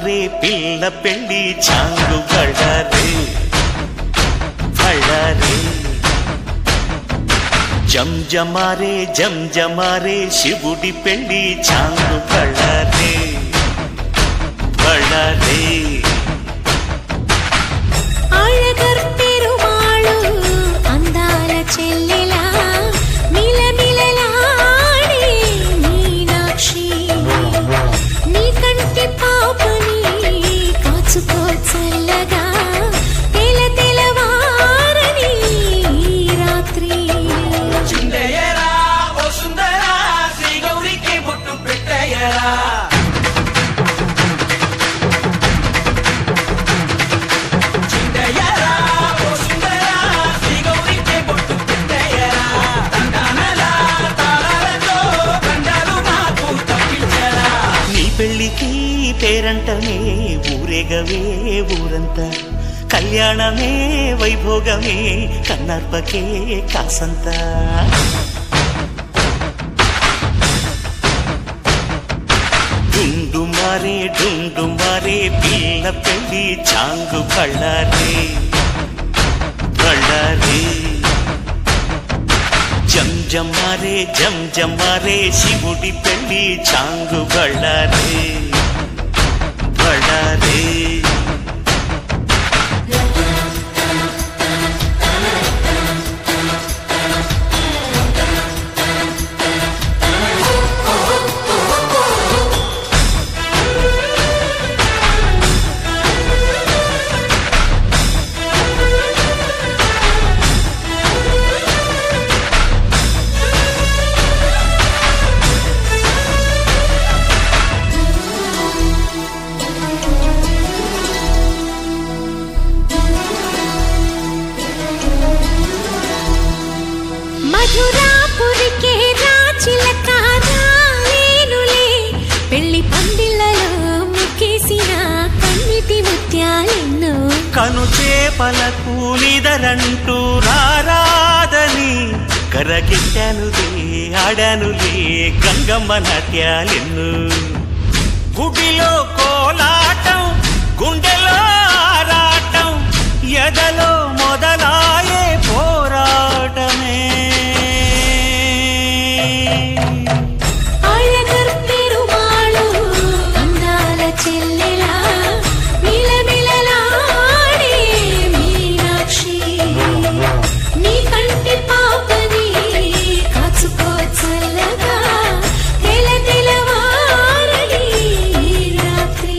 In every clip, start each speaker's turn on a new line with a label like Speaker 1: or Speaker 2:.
Speaker 1: మారే పిల్ల పెళ్లి చాంగు బళ్ళారే బళ్ళారే జం జమారే జం జమారే శివుడి పెళ్లి చాంగు బళ్ళారే బళ్ళారే
Speaker 2: అழகర్ పెరుమాళు అందాల చెల్లెలా మిలమిలలాడే మీనాక్షి నీ కంటి పాపని కాచుకో చల్లగా తెల తెలవారని ఈ రాత్రి
Speaker 3: చిందయ్యరా ఓ సుందరా శ్రీ గౌరికి బొట్టు పెట్టయ్యరా చిందయ్యరా ఓ సుందరా శ్రీ గౌరికి బొట్టు పెట్టయ్యరా దండానల తాళాలతో దండాలు నాకు తప్పించరా
Speaker 1: నీ పెళ్లికి పేరంటమే ఊరేగవే ఊరంతా కళ్యాణమే వైభోగమే కన్నర్పకే కాసంతా డుండు మారే డుండు మారే పిల్ల పెళ్లి చాంగు బళ్ళారే బళ్ళారే జం జమారే జం జమారే శివుడి పెళ్లి చాంగు బళ్ళారే బళ్ళారే
Speaker 2: మధురాపురికే రాచిలక రాలేనులే పెళ్లి పందిళ్ళలో ముక్కేసిన కన్నిటి ముత్యాలెన్నో
Speaker 1: కను చేపలకు నిదరంటూ రారాదని కరగిట్టనులే ఆడనులే గంగమ్మ నాట్యాలెన్ను గుడిలో కోలాటం గుండెలో ఆరాటం ఎదలో మొదలాయే పోరాటమే
Speaker 2: అழகర్ పెరుమాళు అందాల చెల్లెలా మిలమిలలాడే మీనాక్షి నీ కంటి పాపని కాచుకో చల్లగా తెల తెలవారని ఈ రాత్రి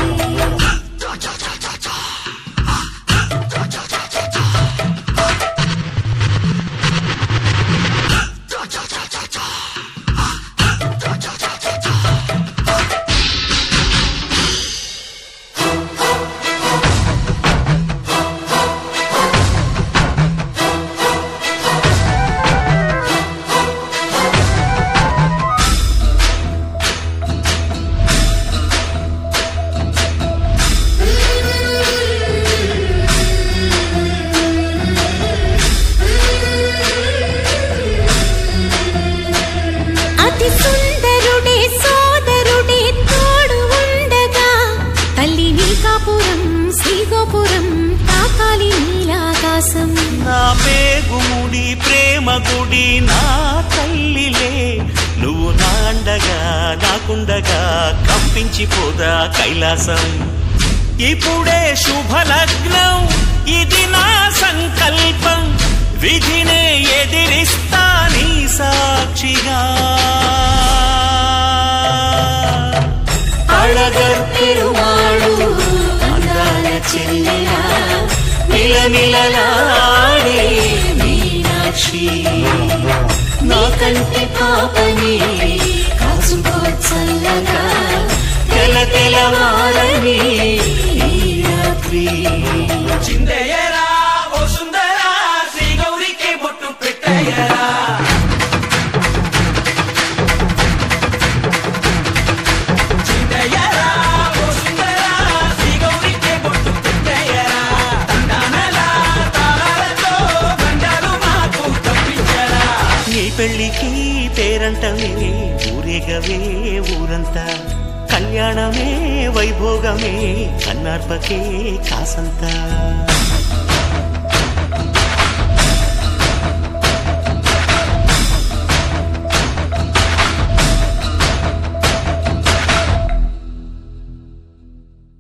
Speaker 2: అతి సుందరుడే సోదరుడే తోడు ఉండగా తల్లి నీ కాపురం శ్రీగోపురం తాకాలి నీలాకాశం
Speaker 1: నా పేగుముడి ప్రేమ గుడి నా తల్లిలే నువ్వు నా అండగా నాకుండగా కంపించిపోదా కైలాసం ఇప్పుడే శుభలగ్నం ఇది నా సంకల్పం విధినే ఎదిరిస్తా నీ సాక్షిగా
Speaker 2: అళగర్ పెరుమాళు అందాల చెల్లెలా
Speaker 1: నిలనిలలాడే మీనాక్షి
Speaker 2: నీ కంటి పాపని కాచుకో చల్లగా
Speaker 1: తెల తెలవారని ఈ రాత్రి
Speaker 3: చిందయ్యరా ఓ సుందరా శ్రీ గౌరికి బొట్టు పెట్టయ్యరా చిందయ్యరా ఓ సుందరా శ్రీ గౌరికి బొట్టు పెట్టయ్యరా దండానల తాళాలతో దండాలు మాకు తప్పించరా
Speaker 1: నీ పెళ్లికి పేరంటమే ఊరేగవే ఊరంతా కళ్యాణమే వైభోగమే కన్నార్పకే కాసంత